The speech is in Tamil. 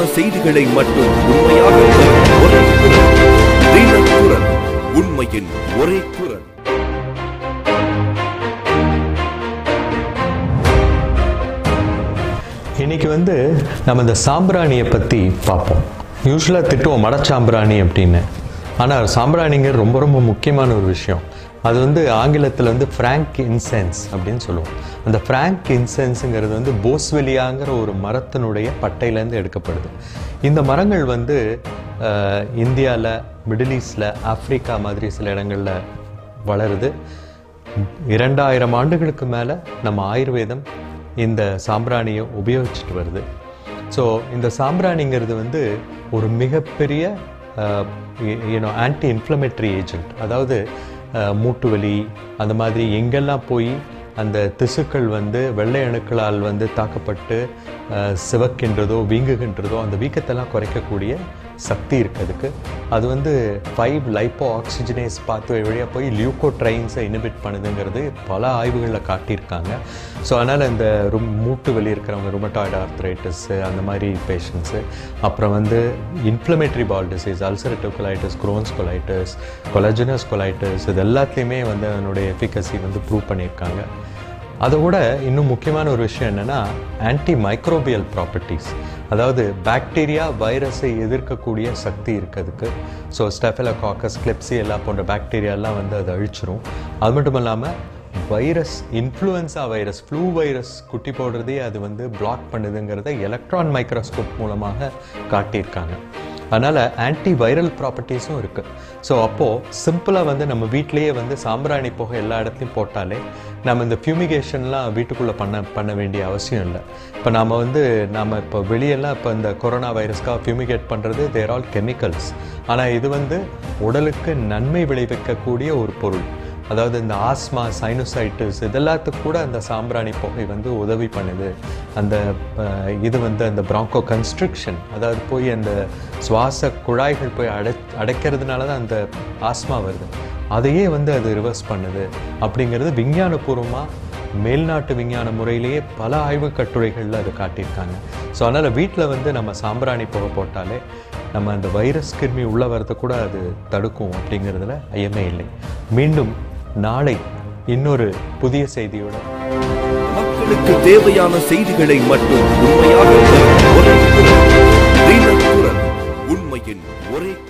செய்திகளை மட்டும் உண்மையாக தரும் ஒரே குரல் தினக்குரல் உண்மையின் ஒரே குரல் இன்னைக்கு வந்து நம்ம இந்த சாம்பிராணியை பற்றி பார்ப்போம் யூஸ்வலாக திட்டுவோம் மடச்சாம்பிராணி அப்படின்னு ஆனால் சாம்பிராணிங்கிற ரொம்ப ரொம்ப முக்கியமான ஒரு விஷயம் அது வந்து ஆங்கிலத்தில் வந்து ஃப்ராங்க் இன்சென்ஸ் அப்படின்னு சொல்லுவோம் அந்த ஃப்ராங்க் இன்சென்ஸுங்கிறது வந்து போஸ்வெலியாங்கிற ஒரு மரத்தினுடைய பட்டையிலேருந்து எடுக்கப்படுது இந்த மரங்கள் வந்து இந்தியாவில் மிடில் ஈஸ்டில் ஆப்பிரிக்கா மாதிரி சில இடங்களில் வளருது இரண்டாயிரம் ஆண்டுகளுக்கு மேலே நம்ம ஆயுர்வேதம் இந்த சாம்பிராணியை உபயோகிச்சுட்டு வருது ஸோ இந்த சாம்பிராணிங்கிறது வந்து ஒரு மிகப்பெரிய யூனோ ஆன்டி இன்ஃப்ளமேட்டரி ஏஜென்ட் அதாவது அஹ், மூட்டு வலி அந்த மாதிரி எங்கெல்லாம் போய் அந்த திசுக்கள் வந்து வெள்ளை அணுக்களால் வந்து தாக்கப்பட்டு அஹ், சிவக்கின்றதோ வீங்குகின்றதோ அந்த வீக்கத்தெல்லாம் குறைக்கக்கூடிய சக்தி இருக்கு அதுக்கு அது வந்து ஃபைவ் லைப்போ ஆக்சிஜனேஸ் பாத்வே வழியாக போய் லியூகோட்ரைன்ஸை இனிபிட் பண்ணுதுங்கிறது பல ஆய்வுகளில் காட்டியிருக்காங்க ஸோ அதனால் இந்த ரும் மூட்டு வலி இருக்கிறவங்க ருமட்டாய்டு ஆர்த்ரைட்டிஸ் அந்த மாதிரி பேஷண்ட்ஸு அப்புறம் வந்து inflammatory bowel disease ulcerative colitis Crohn's colitis collagenous colitis இது எல்லாத்துலேயுமே வந்து அதனுடைய எஃபிகசி வந்து ப்ரூவ் பண்ணியிருக்காங்க அதை விட இன்னும் முக்கியமான ஒரு விஷயம் என்னென்னா ஆன்டி மைக்ரோபியல் ப்ராப்பர்ட்டிஸ் அதாவது பாக்டீரியா வைரஸை எதிர்க்கக்கூடிய சக்தி இருக்கிறதுக்கு ஸோ ஸ்டெஃபலகாக்கஸ் கிளெப்சியெல்லா போன்ற பாக்டீரியாலாம் வந்து அதை அழிச்சிரும் அது மட்டும் இல்லாமல் virus influenza virus flu virus குட்டி போடுறதே அது வந்து பிளாக் பண்ணுதுங்கிறத எலக்ட்ரான் மைக்ரோஸ்கோப் மூலமாக காட்டியிருக்காங்க அதனால் ஆன்டி வைரல் ப்ராப்பர்ட்டிஸும் இருக்குது ஸோ அப்போது சிம்பிளாக வந்து நம்ம வீட்டிலேயே வந்து சாம்பிராணி புகை எல்லா இடத்துலையும் போட்டாலே நம்ம இந்த ஃபியூமிகேஷன்லாம் வீட்டுக்குள்ளே பண்ண பண்ண வேண்டிய அவசியம் இல்லை இப்போ நாம் வந்து நாம் இப்போ வெளியெல்லாம் இப்போ இந்த கொரோனா வைரஸ்க்காக ஃபியூமிகேட் பண்ணுறது தேர் ஆல் கெமிக்கல்ஸ் ஆனால் இது வந்து உடலுக்கு நன்மை விளைவிக்கக்கூடிய ஒரு பொருள் அதாவது இந்த ஆஸ்மா சைனோசைட்டிஸ் இதெல்லாத்துக்கு கூட அந்த சாம்பிராணி புகை வந்து உதவி பண்ணுது அந்த அஹ், இது வந்து அந்த பிராங்கோ கன்ஸ்ட்ரிக்ஷன் அதாவது போய் அந்த சுவாச குழாய்கள் போய் அடை அடைக்கிறதுனால தான் அந்த ஆஸ்மா வருது அதையே வந்து அது ரிவர்ஸ் பண்ணுது அப்படிங்கிறது விஞ்ஞானபூர்வமாக மேல்நாட்டு விஞ்ஞான முறையிலேயே பல ஆய்வுக் கட்டுரைகளில் அது காட்டியிருக்காங்க ஸோ அதனால் வீட்டில் வந்து நம்ம சாம்பிராணி புகை போட்டாலே நம்ம அந்த வைரஸ் கிருமி உள்ள வரதை கூட அது தடுக்கும் அப்படிங்கிறதுல ஐயமே இல்லை மீண்டும் நாளை இன்னொரு புதிய செய்தியோட மக்களுக்கு தேவையான செய்திகளை மட்டும் உண்மையாக தரும் ஒரே குரல் தினக்குரல் உண்மையின் ஒரே குரல்